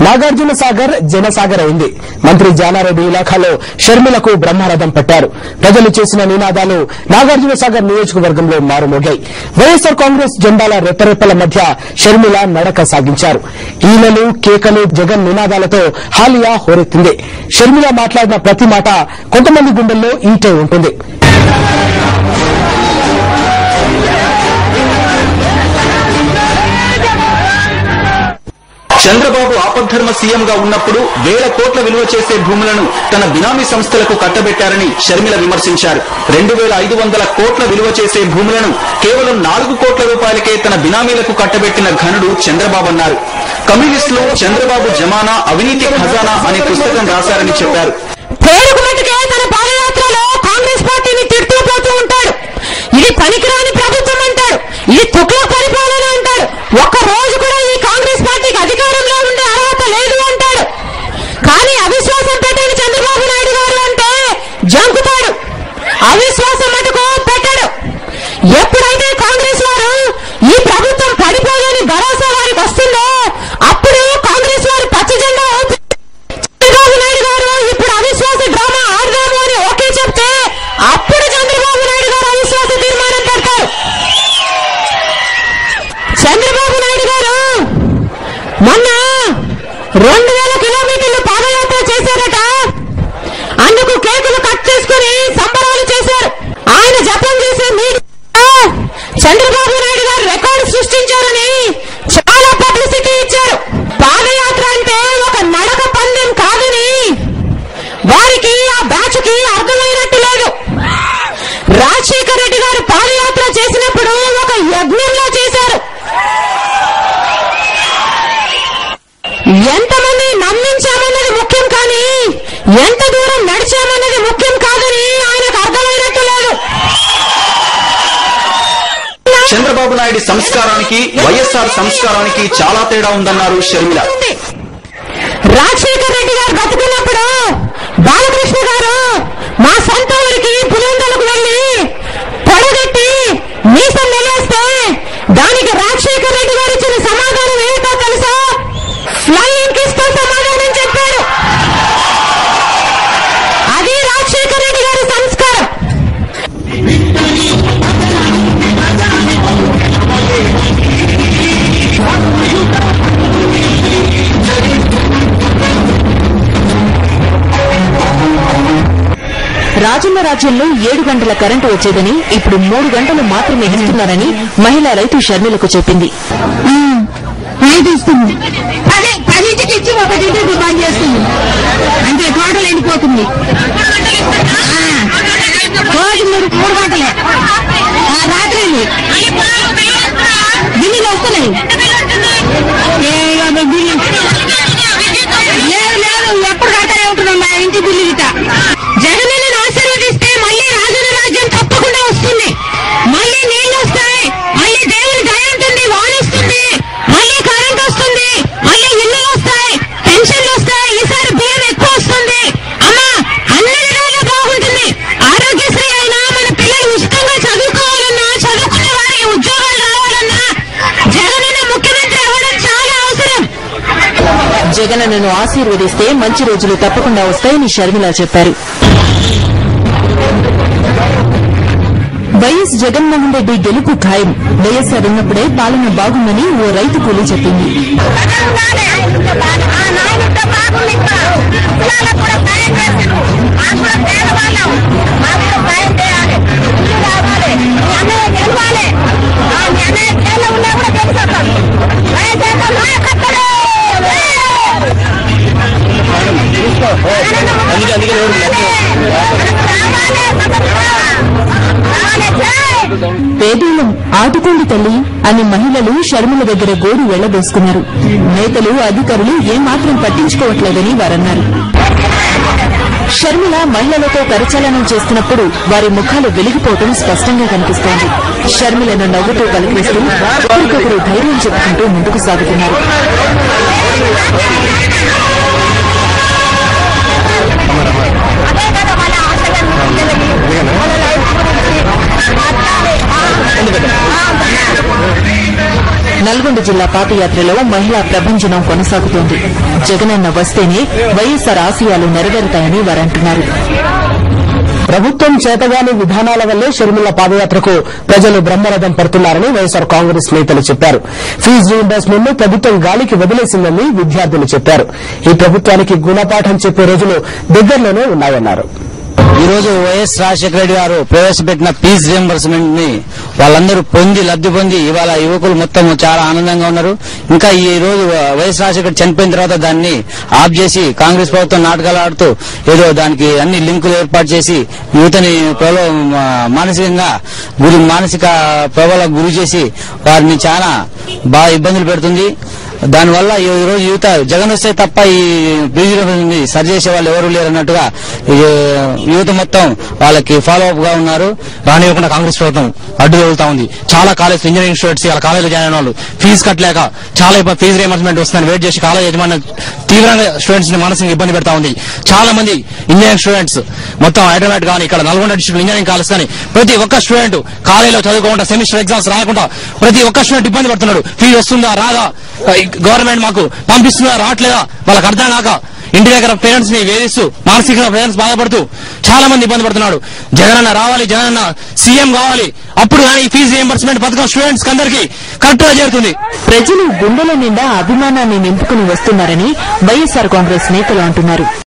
నాగార్జున సాగర్ జనసాగర్ అయింది మంత్రి జానారెడ్డి ఇలాఖాలో షర్మిలకు బ్రహ్మరథం పట్టారు ప్రజలు చేసిన నినాదాలు నాగార్జున సాగర్ నియోజకవర్గంలో మారుమోగాయి వైఎస్సార్ కాంగ్రెస్ జెండాల రెప్పరెప్పల మధ్య షర్మిల నడక సాగించారు ఈలలు కేకలు జగన్ నినాదాలతో హాలియా హోరెత్తింది షర్మిల మాట్లాడిన ప్రతి మాట కొంతమంది గుండెల్లో ఈటే ఉంటుంది చంద్రబాబు ఆపద్ధర్మ సీఎం గా ఉన్నప్పుడు వేల కోట్ల విలువ చేసే భూములను తన బినామీ సంస్థలకు కట్టబెట్టారని షర్మిల విమర్శించారు రెండు వేల ఐదు వందల కోట్ల విలువ చేసే భూములను కేవలం నాలుగు కోట్ల రూపాయలకే తన బినామీలకు కట్టబెట్టిన ఘనుడు చంద్రబాబు అన్నారు కమ్యూనిస్టులు చంద్రబాబు జమానా అవినీతి ఖజానా అనే పుస్తకం రాశారని చెప్పారు పేరుకు మట్టుకే తన పాదయాత్రలో కాంగ్రెస్ పార్టీని తిడుతూ పోతూ ఉంటాడు ఇది పనికిరాని ప్రభుత్వం అంటాడు ఇది తుక్ల పరిపాలన అంటాడు ఒక్క రోజు కూడా ఈ కాంగ్రెస్ పార్టీకి అధికారంలో ఉండే అర్హత లేదు అంటాడు కానీ అవిశ్వాసం పెట్టని చంద్రబాబు నాయుడు గారు అంటే జంకుతాడు అవిశ్వాసం మటుకు పెట్టడు ఎప్పుడైతే కాంగ్రెస్ వారు ఈ ప్రభుత్వం పడిపోదని భరోసా వారికి వస్తుందో అప్పుడు కాంగ్రెస్ వారు పచ్చ జెండా ఊపి చంద్రబాబు నాయుడు గారు ఇప్పుడు అవిశ్వాస డ్రామా ఆడదాము అని ఓకే చెప్తే అప్పుడు చంద్రబాబు నాయుడు గారు అవిశ్వాస తీర్మానం పెడతారు చంద్రబాబు నాయుడు గారు మొన్న రెండు వేల కిలోమీటర్లు పాదయాత్ర చేశారట అందుకు కేకులు కట్ చేసుకుని సంబరాలు చేశారు ఆయన జపం చేసే మీడియా చంద్రబాబు నాయుడు గారు రికార్డు సృష్టించారని చాలా పబ్లిసిటీ ఇచ్చారు పాదయాత్ర అంటే ఒక నడక పందెం కాదని వారికి ఆ బ్యాచ్ కి అర్థమైనట్టు లేదు రాజశేఖర రెడ్డి గారు పాదయాత్ర చేసినప్పుడు ఒక యజ్ఞంలో చేశారు ఎంతమంది నమ్మించామన్నది ముఖ్యం కానీ ఎంత దూరం నడిచామన్నది ముఖ్యం కాదని ఆయనకు అర్థమైనట్టు లేదు చంద్రబాబు నాయుడు సంస్కారానికి వైఎస్ఆర్ సంస్కారానికి చాలా తేడా ఉందన్నారు షర్మిల ఉంది. రాజశేఖర్ రెడ్డి గారు బతుకున్నప్పుడు బాలకృష్ణ గారు మా సొంత ఊరికి పులివెందులకు వెళ్లి పొడగట్టి మీసం నిలేస్తే దానికి రాజశేఖర్ రెడ్డి గారు ఇచ్చిన సమాధానం ఏమిటో తెలుసా ఫ్లయింగ్ కిస్ తో సమాధానం చెప్పారు అది రాజశేఖర్ రెడ్డి గారి సంస్కారం రాజన్న రాజ్యంలో ఏడు గంటల కరెంటు వచ్చేదని ఇప్పుడు మూడు గంటలు మాత్రమే ఇస్తున్నారని మహిళా రైతు షర్మిలకు చెప్పింది ఐదు ఇస్తుంది పది పదింటికి ఇచ్చి ఒకటింటికి బంద్ చేస్తుంది అంటే టోటల్ ఎండిపోతుంది ఆ, రోజు మూడు మూడు గంటలే ఆ, రాత్రి బిల్లులు వస్తున్నాయి ఏ, ఇక బిల్లు లేదు లేదు ఎప్పుడు కట్టనే ఉంటున్నాం మా ఇంటి బిల్లు గిట జగనన్నను ఆశీర్వదిస్తే మళ్ళీ రాజన్న రాజ్యం తప్పకుండా వస్తుంది మళ్ళీ నీళ్లు వస్తాయి మళ్ళీ దేవుని దయ ఉంటుంది వాన వస్తుంది మళ్ళీ కరెంట్ వస్తుంది మళ్ళీ ఇల్లు వస్తాయి పెన్షన్లు వస్తాయి ఈసారి బియ్యం ఎక్కువ వస్తుంది అమ్మా అన్ని విధాలుగా బాగుంటుంది ఆరోగ్యశ్రీ అయినా మన పిల్లలు ఉచితంగా చదువుకోవాలన్నా చదువుకునే వారికి ఉద్యోగాలు రావాలన్నా జగనన్న ముఖ్యమంత్రి అవ్వడం చాలా అవసరం జగనన్నను ఆశీర్వదిస్తే మంచి రోజులు తప్పకుండా వస్తాయని షర్మిల చెప్పారు వైఎస్ జగన్మోహన్ రెడ్డి గెలుపు ఖాయం వైఎస్ఆర్ ఉన్నప్పుడే పాలన బాగుందని ఓ రైతు కూలీ చెప్పింది పేదీలం ఆదుకోండి తల్లి అని మహిళలు షర్మిల దగ్గర గోడు వెళ్లబోసుకున్నారు నేతలు అధికారులు ఏమాత్రం పట్టించుకోవట్లేదని వారన్నారు షర్మిల మహిళలతో కరచాలనం చేస్తున్నప్పుడు వారి ముఖాలు వెలిగిపోవడం స్పష్టంగా కనిపిస్తోంది షర్మిలను నవ్వుతూ పలికిస్తూ ఒకరికొకరు ధైర్యం చెప్పుకుంటూ ముందుకు సాగుతున్నారు నల్గొండ నల్గొండ జిల్లా పాదయాత్రలో మహిళా ప్రభంజనం కొనసాగుతోంది జగనన్న వస్తేనే వైఎస్సార్ ఆశయాలు నెరవేరుతాయని వారంటున్నారు ప్రభుత్వం చేతగాని విధానాల వల్లే షర్మిల పాదయాత్రకు ప్రజలు బ్రహ్మరథం పడుతున్నారని వైఎస్సార్ కాంగ్రెస్ నేతలు చెప్పారు ఫీజు రీయింబర్స్మెంట్ ను ప్రభుత్వం గాలికి వదిలేసిందని విద్యార్థులు చెప్పారు ఈ ప్రభుత్వానికి గుణపాఠం చెప్పే రోజులు దగ్గరలోనే ఉన్నాయన్నారు ఈ రోజు వైఎస్ రాజశేఖర రెడ్డి గారు ప్రవేశపెట్టిన ఫీజు రియంబర్స్మెంట్ ని వాళ్ళందరూ పొంది లబ్ధి పొంది ఇవాళ యువకులు మొత్తం చాలా ఆనందంగా ఉన్నారు ఇంకా ఈ రోజు వైఎస్ రాజశేఖర రెడ్డి చనిపోయిన తర్వాత దాన్ని ఆఫ్ చేసి కాంగ్రెస్ ప్రభుత్వం నాటకాలు ఆడుతూ ఏదో దానికి అన్ని లింకులు ఏర్పాటు చేసి యువతని ప్రలో మానసికంగా గురి మానసిక ప్రభావాలకు గురి చేసి వారిని చాలా బాగా ఇబ్బందులు పెడుతుంది దానివల్ల ఈ రోజు యువత జగన్ వస్తే తప్ప ఈ బీజేపీ సరి చేసే వాళ్ళు ఎవరు లేరు అన్నట్టుగా ఈ యువత మొత్తం వాళ్ళకి ఫాలో అప్ గా ఉన్నారు రానివ్వకుండా కాంగ్రెస్ ప్రభుత్వం అడ్డు తగులుతా ఉంది చాలా కాలేజ్ ఇంజనీరింగ్ స్టూడెంట్స్ ఇలా కాలేజీలో జాయిన్ అయిన వాళ్ళు ఫీజు కట్టలేక చాలా ఇబ్బంది ఫీజు రియంబర్స్మెంట్ వస్తుందని వెయిట్ చేసి కాలేజ్ యజమాని తీవ్రంగా స్టూడెంట్స్ ని మానసికంగా ఇబ్బంది పెడతా ఉంది చాలా మంది ఇంజనీరింగ్ స్టూడెంట్స్ మొత్తం హైదరాబాద్ కానీ ఇక్కడ నల్గొండ డిస్ట్రిక్ట్ ఇంజనీరింగ్ కాలేజ్ కానీ ప్రతి ఒక్క స్టూడెంట్ కాలేజీలో చదువుకోకుండా సెమిస్టర్ ఎగ్జామ్స్ రాయకుండా ప్రతి ఒక్క స్టూడెంట్ ఇబ్బంది పడుతున్నాడు ఫీజు వస్తుందా రాదా గవర్నమెంట్ మాకు పంపిస్తుందా రావట్లేదా వాళ్ళకి అర్థం కాక ఇంటి దగ్గర పేరెంట్స్ ని వేధిస్తూ మానసికంగా పేరెంట్స్ బాధపడుతూ చాలా మంది ఇబ్బంది పడుతున్నాడు జగనన్న రావాలి జగనన్న సీఎం కావాలి అప్పుడు కానీ ఈ ఫీజు రియంబర్స్మెంట్ పథకం స్టూడెంట్స్ అందరికీ కరెక్ట్ గా చేరుతుంది ప్రజలు గుండెల నిండా అభిమానాన్ని నింపుకుని వస్తున్నారని వైఎస్సార్ కాంగ్రెస్ నేతలు అంటున్నారు